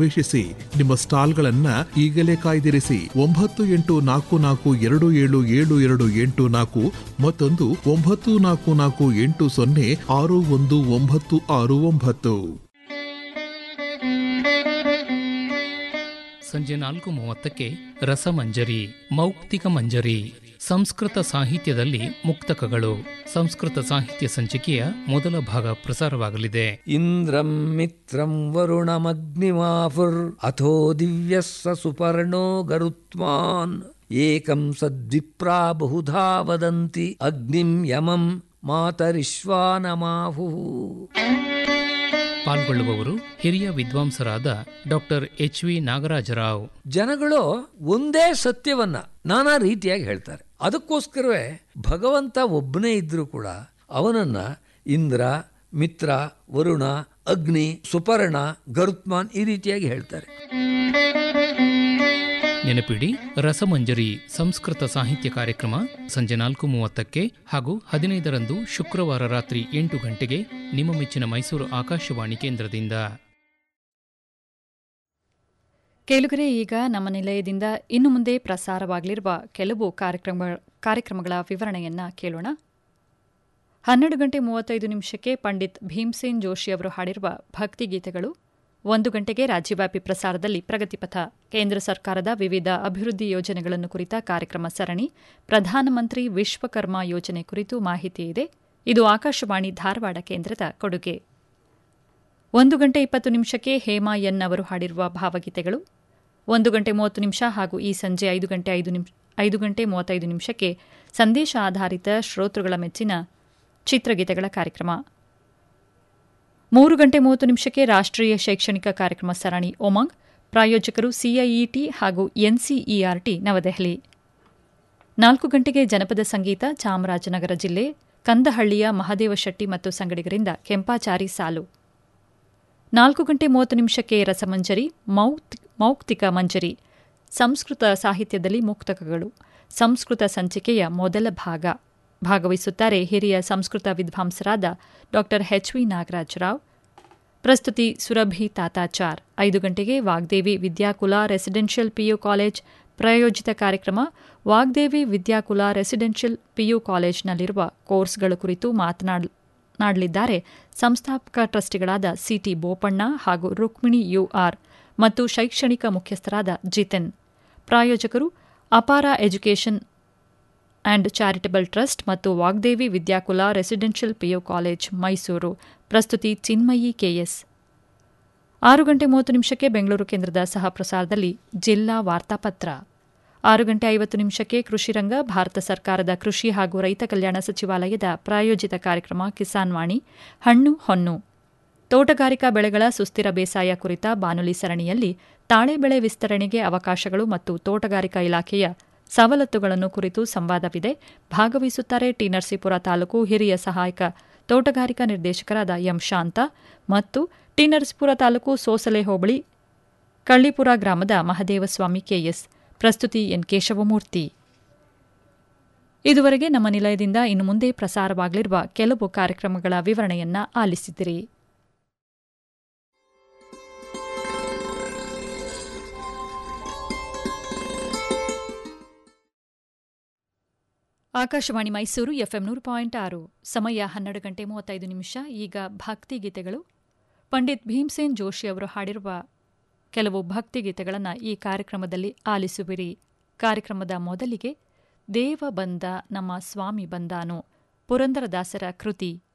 ಅನ್ವೇಷಿಸಿ ನಿಮ್ಮ ಸ್ಟಾಲ್ಗಳನ್ನ ಈಗಲೇ ಕಾಯ್ದಿರಿಸಿ ಒಂಬತ್ತು ಎಂಟು ನಾಲ್ಕು ನಾಲ್ಕು ಎರಡು ಏಳು ಏಳು ಎರಡು ಎಂಟು ನಾಲ್ಕು ಮತ್ತೊಂದು ಒಂಬತ್ತು ನಾಲ್ಕು ನಾಲ್ಕು ಎಂಟು ಸೊನ್ನೆ ಆರು ಒಂದು ಒಂಬತ್ತು ಆರು ಒಂಬತ್ತು ಸಂಜೆ ನಾಲ್ಕು ಮೂವತ್ತಕ್ಕೆ ರಸಮಂಜರಿ ಮೌಕ್ತಿಕ ಮಂಜರಿ ಸಂಸ್ಕೃತ ಸಾಹಿತ್ಯದಲ್ಲಿ ಮುಕ್ತಕಗಳು ಸಂಸ್ಕೃತ ಸಾಹಿತ್ಯ ಸಂಚಿಕೆಯ ಮೊದಲ ಭಾಗ ಪ್ರಸಾರವಾಗಲಿದೆ ಇಂದ್ರಂ ಮಿತ್ರಂ ವರುಣಮಗ್ನಿಮಾಫುರ್ ಅಥೋ ದಿವ್ಯಃ ಸ ಸುಪರ್ಣೋ ಗರುತ್ಮಾನ್ ಏಕಂ ಸದ್ವಿಪ್ರಾ ಬಹುಧಾ ವದಂತಿ ಅಗ್ನಿಂ ಯಮಂ ಮಾತರಿಶ್ವಾನಮಾಹು ಪಾಲ್ಗೊಳ್ಳುವವರು ಹಿರಿಯ ವಿದ್ವಾಂಸರಾದ ಡಾಕ್ಟರ್ ಎಚ್ ವಿ ನಾಗರಾಜರಾವ್ ಜನಗಳು ಒಂದೇ ಸತ್ಯವನ್ನ ನಾನಾ ರೀತಿಯಾಗಿ ಹೇಳ್ತಾರೆ ಅದಕ್ಕೋಸ್ಕರವೇ ಭಗವಂತ ಒಬ್ಬನೇ ಇದ್ರೂ ಕೂಡ ಅವನನ್ನ ಇಂದ್ರ ಮಿತ್ರ ವರುಣ ಅಗ್ನಿ ಸುಪರ್ಣ ಗರುತ್ಮಾನ್ ಈ ರೀತಿಯಾಗಿ ಹೇಳ್ತಾರೆ ನೆನಪಿಡಿ ರಸಮಂಜರಿ ಸಂಸ್ಕೃತ ಸಾಹಿತ್ಯ ಕಾರ್ಯಕ್ರಮ ಸಂಜೆ ನಾಲ್ಕು ಮೂವತ್ತಕ್ಕೆ ಹಾಗೂ ಹದಿನೈದರಂದು ಶುಕ್ರವಾರ ರಾತ್ರಿ ಎಂಟು ಗಂಟೆಗೆ ನಿಮ್ಮ ಮೆಚ್ಚಿನ ಮೈಸೂರು ಆಕಾಶವಾಣಿ ಕೇಂದ್ರದಿಂದ ಕೇಳುಗರೆ ಈಗ ನಮ್ಮ ನಿಲಯದಿಂದ ಇನ್ನು ಮುಂದೆ ಪ್ರಸಾರವಾಗಲಿರುವ ಕೆಲವು ಕಾರ್ಯಕ್ರಮ ಕಾರ್ಯಕ್ರಮಗಳ ವಿವರಣೆಯನ್ನ ಕೇಳೋಣ ಹನ್ನೆರಡು ಗಂಟೆ ಮೂವತ್ತೈದು ನಿಮಿಷಕ್ಕೆ ಪಂಡಿತ್ ಭೀಮ್ಸೇನ್ ಜೋಶಿ ಅವರು ಹಾಡಿರುವ ಭಕ್ತಿಗೀತೆಗಳು ಒಂದು ಗಂಟೆಗೆ ರಾಜ್ಯವ್ಯಾಪಿ ಪ್ರಸಾರದಲ್ಲಿ ಪ್ರಗತಿಪಥ ಕೇಂದ್ರ ಸರ್ಕಾರದ ವಿವಿಧ ಅಭಿವೃದ್ಧಿ ಯೋಜನೆಗಳನ್ನು ಕುರಿತ ಕಾರ್ಯಕ್ರಮ ಸರಣಿ ಪ್ರಧಾನಮಂತ್ರಿ ವಿಶ್ವಕರ್ಮ ಯೋಜನೆ ಕುರಿತು ಮಾಹಿತಿ ಇದೆ ಇದು ಆಕಾಶವಾಣಿ ಧಾರವಾಡ ಕೇಂದ್ರದ ಕೊಡುಗೆ ಒಂದು ಗಂಟೆ ಇಪ್ಪತ್ತು ನಿಮಿಷಕ್ಕೆ ಹೇಮಾ ಎನ್ ಅವರು ಹಾಡಿರುವ ಭಾವಗೀತೆಗಳು ಒಂದು ಗಂಟೆ ಮೂವತ್ತು ನಿಮಿಷ ಹಾಗೂ ಈ ಸಂಜೆ ಐದು ಗಂಟೆ ಐದು ನಿಮಿಷ ಐದು ಗಂಟೆ ಮೂವತ್ತೈದು ನಿಮಿಷಕ್ಕೆ ಸಂದೇಶ ಆಧಾರಿತ ಶ್ರೋತೃಗಳ ಮೆಚ್ಚಿನ ಚಿತ್ರಗೀತೆಗಳ ಕಾರ್ಯಕ್ರಮ ಮೂರು ಗಂಟೆ ಮೂವತ್ತು ನಿಮಿಷಕ್ಕೆ ರಾಷ್ಟ್ರೀಯ ಶೈಕ್ಷಣಿಕ ಕಾರ್ಯಕ್ರಮ ಸರಣಿ ಒಮಾಂಗ್ ಪ್ರಾಯೋಜಕರು ಸಿಐಇಟಿ ಹಾಗೂ ಎನ್ಸಿಇಆರ್ಟಿ ನವದೆಹಲಿ ನಾಲ್ಕು ಗಂಟೆಗೆ ಜನಪದ ಸಂಗೀತ ಚಾಮರಾಜನಗರ ಜಿಲ್ಲೆ ಕಂದಹಳ್ಳಿಯ ಮಹದೇವ ಶೆಟ್ಟಿ ಮತ್ತು ಸಂಗಡಿಗರಿಂದ ಕೆಂಪಾಚಾರಿ ಸಾಲು ನಾಲ್ಕು ಗಂಟೆ ಮೂವತ್ತು ನಿಮಿಷಕ್ಕೆ ರಸಮಂಜರಿ ಮೌತ್ ಮೌಕ್ತಿಕ ಮಂಜರಿ ಸಂಸ್ಕೃತ ಸಾಹಿತ್ಯದಲ್ಲಿ ಮುಕ್ತಕಗಳು ಸಂಸ್ಕೃತ ಸಂಚಿಕೆಯ ಮೊದಲ ಭಾಗ ಭಾಗವಹಿಸುತ್ತಾರೆ ಹಿರಿಯ ಸಂಸ್ಕೃತ ವಿದ್ವಾಂಸರಾದ ಡಾ ಎಚ್ ವಿ ನಾಗರಾಜರಾವ್ ಪ್ರಸ್ತುತಿ ಸುರಭಿ ತಾತಾಚಾರ್ ಐದು ಗಂಟೆಗೆ Vagdevi Vidyakula residential PU college ಪ್ರಾಯೋಜಿತ ಕಾರ್ಯಕ್ರಮ ವಾಗ್ದೇವಿ ವಿದ್ಯಾಕುಲ ರೆಸಿಡೆನ್ಷಿಯಲ್ ಪಿಯು ಕಾಲೇಜ್ನಲ್ಲಿರುವ ಕೋರ್ಸ್ಗಳ ಕುರಿತು ಮಾತನಾಡಲಿದ್ದಾರೆ ಸಂಸ್ಥಾಪಕ ಟ್ರಸ್ಟಿಗಳಾದ ಸಿಟಿ ಬೋಪಣ್ಣ ಹಾಗೂ ರುಕ್ಮಿಣಿ ಯುಆರ್ ಮತ್ತು ಶೈಕ್ಷಣಿಕ ಮುಖ್ಯಸ್ಥರಾದ ಜಿತಿನ್ ಪ್ರಾಯೋಜಕರು ಅಪಾರ ಎಜುಕೇಷನ್ ಆ್ಯಂಡ್ ಚಾರಿಟಬಲ್ ಟ್ರಸ್ಟ್ ಮತ್ತು Vagdevi Vidyakula residential PU college Mysuru ಪ್ರಸ್ತುತಿ ಚಿನ್ಮಯಿ ಕೆಎಸ್ ಆರು ಗಂಟೆ ಮೂವತ್ತು ನಿಮಿಷಕ್ಕೆ ಬೆಂಗಳೂರು ಕೇಂದ್ರದ ಸಹ ಪ್ರಸಾರದಲ್ಲಿ ಜಿಲ್ಲಾ ವಾರ್ತಾಪತ್ರ ಆರು ಗಂಟೆ ಐವತ್ತು ನಿಮಿಷಕ್ಕೆ ಕೃಷಿರಂಗ ಭಾರತ ಸರ್ಕಾರದ ಕೃಷಿ ಹಾಗೂ ರೈತ ಕಲ್ಯಾಣ ಸಚಿವಾಲಯದ ಪ್ರಾಯೋಜಿತ ಕಾರ್ಯಕ್ರಮ ಕಿಸಾನ್ ವಾಣಿ ಹಣ್ಣು ಹೊನ್ನು ತೋಟಗಾರಿಕಾ ಬೆಳೆಗಳ ಸುಸ್ಥಿರ ಬೇಸಾಯ ಕುರಿತ ಬಾನುಲಿ ಸರಣಿಯಲ್ಲಿ ತಾಳೆ ಬೆಳೆ ವಿಸ್ತರಣೆಗೆ ಅವಕಾಶಗಳು ಮತ್ತು ತೋಟಗಾರಿಕಾ ಇಲಾಖೆಯ ಸವಲತ್ತುಗಳನ್ನು ಕುರಿತು ಸಂವಾದವಿದೆ ಭಾಗವಹಿಸುತ್ತಾರೆ ಟಿ ನರಸೀಪುರ ತಾಲೂಕು ಹಿರಿಯ ಸಹಾಯಕ ತೋಟಗಾರಿಕಾ ನಿರ್ದೇಶಕರಾದ ಎಂ ಶಾಂತ ಮತ್ತು ಟಿ ನರಸೀಪುರ ತಾಲೂಕು ಸೋಸಲೆ ಹೋಬಳಿ ಕಳ್ಳಿಪುರ ಗ್ರಾಮದ ಮಹದೇವಸ್ವಾಮಿ ಕೆಎಸ್ ಪ್ರಸ್ತುತಿ ಎನ್ ಕೇಶವಮೂರ್ತಿ ಇದುವರೆಗೆ ನಮ್ಮ ನಿಲಯದಿಂದ ಇನ್ನು ಮುಂದೆ ಪ್ರಸಾರವಾಗಲಿರುವ ಕೆಲವು ಕಾರ್ಯಕ್ರಮಗಳ ವಿವರಣೆಯನ್ನ ಆಲಿಸಿದಿರಿ ಆಕಾಶವಾಣಿ ಮೈಸೂರು ಎಫ್ಎಂ ನೂರು ಪಾಯಿಂಟ್ ಆರು ಸಮಯ ಹನ್ನೆರಡು ಗಂಟೆ ಮೂವತ್ತೈದು ನಿಮಿಷ ಈಗ ಭಕ್ತಿ ಗೀತೆಗಳು ಪಂಡಿತ್ ಭೀಮ್ಸೇನ್ ಜೋಶಿ ಅವರು ಹಾಡಿರುವ ಕೆಲವು ಭಕ್ತಿ ಗೀತೆಗಳನ್ನು ಈ ಕಾರ್ಯಕ್ರಮದಲ್ಲಿ ಆಲಿಸುವಿರಿ ಕಾರ್ಯಕ್ರಮದ ಮೊದಲಿಗೆ ದೇವ ಬಂದ ನಮ್ಮ ಸ್ವಾಮಿ ಬಂದಾನು ಪುರಂದರದಾಸರ ಕೃತಿ